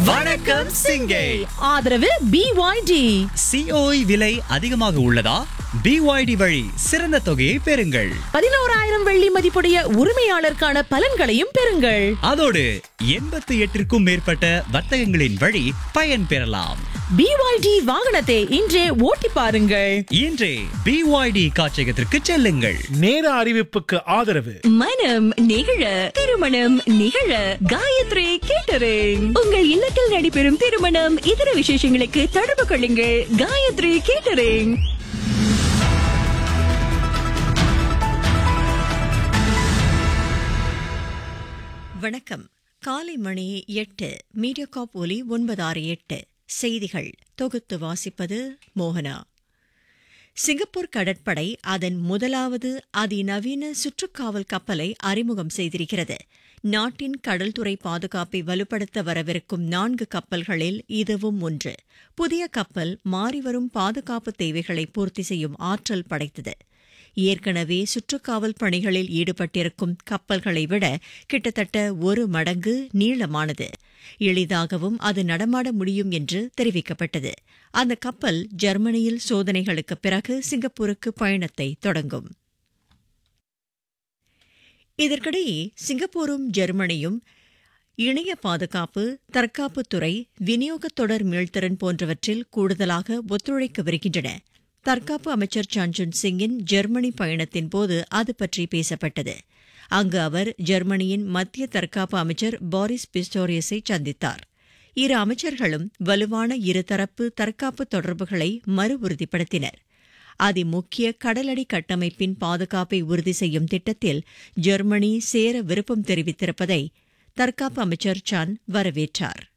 வணக்கம் சிங்கை ஆதரவு பிஒய்டி சிஓஇ விலை அதிகமாக உள்ளதா பிஒய்டி வழி சிறந்த தொகையை பெறுங்கள் பதினோராயிரம் வெள்ளி மதிப்புடைய உரிமையாளருக்கான பலன்களையும் பெறுங்கள் அதோடு எண்பத்தி எட்டிற்கும் மேற்பட்ட வர்த்தகங்களின் வழி பயன் பெறலாம் பிஒய்டி வாகனத்தை இன்றே ஓட்டி பாருங்கள் இன்றே பிஒய்டி காட்சியகத்திற்கு செல்லுங்கள் நேர அறிவிப்புக்கு ஆதரவு மனம் நிகழ திருமணம் நிகழ காயத்ரி கேட்டரிங் உங்கள் இல்லத்தில் நடைபெறும் திருமணம் இதர விசேஷங்களுக்கு தொடர்பு கொள்ளுங்கள் காயத்ரி கேட்டரிங் வணக்கம் காலை மணி எட்டு மீடியாகாப் ஒலி ஒன்பதாறு எட்டு செய்திகள் தொகுத்து வாசிப்பது மோகனா சிங்கப்பூர் கடற்படை அதன் முதலாவது அதிநவீன சுற்றுக்காவல் கப்பலை அறிமுகம் செய்திருக்கிறது நாட்டின் கடல்துறை பாதுகாப்பை வலுப்படுத்த வரவிருக்கும் நான்கு கப்பல்களில் இதுவும் ஒன்று புதிய கப்பல் மாறிவரும் பாதுகாப்பு தேவைகளை பூர்த்தி செய்யும் ஆற்றல் படைத்தது ஏற்கனவே சுற்றுக்காவல் பணிகளில் ஈடுபட்டிருக்கும் கப்பல்களை விட கிட்டத்தட்ட ஒரு மடங்கு நீளமானது எளிதாகவும் அது நடமாட முடியும் என்று தெரிவிக்கப்பட்டது அந்த கப்பல் ஜெர்மனியில் சோதனைகளுக்கு பிறகு சிங்கப்பூருக்கு பயணத்தை தொடங்கும் இதற்கிடையே சிங்கப்பூரும் ஜெர்மனியும் இணைய பாதுகாப்பு தற்காப்புத்துறை விநியோகத் தொடர் மீள்திறன் போன்றவற்றில் கூடுதலாக ஒத்துழைக்க வருகின்றன தற்காப்பு அமைச்சர் சான்சுன் சிங்கின் ஜெர்மனி பயணத்தின் போது அது பற்றி பேசப்பட்டது அங்கு அவர் ஜெர்மனியின் மத்திய தற்காப்பு அமைச்சர் பாரிஸ் பிஸ்டோரியஸை சந்தித்தார் இரு அமைச்சர்களும் வலுவான இருதரப்பு தற்காப்பு தொடர்புகளை மறு உறுதிப்படுத்தினர் அதிமுக்கிய கடலடி கட்டமைப்பின் பாதுகாப்பை உறுதி செய்யும் திட்டத்தில் ஜெர்மனி சேர விருப்பம் தெரிவித்திருப்பதை தற்காப்பு அமைச்சர் சான் வரவேற்றார்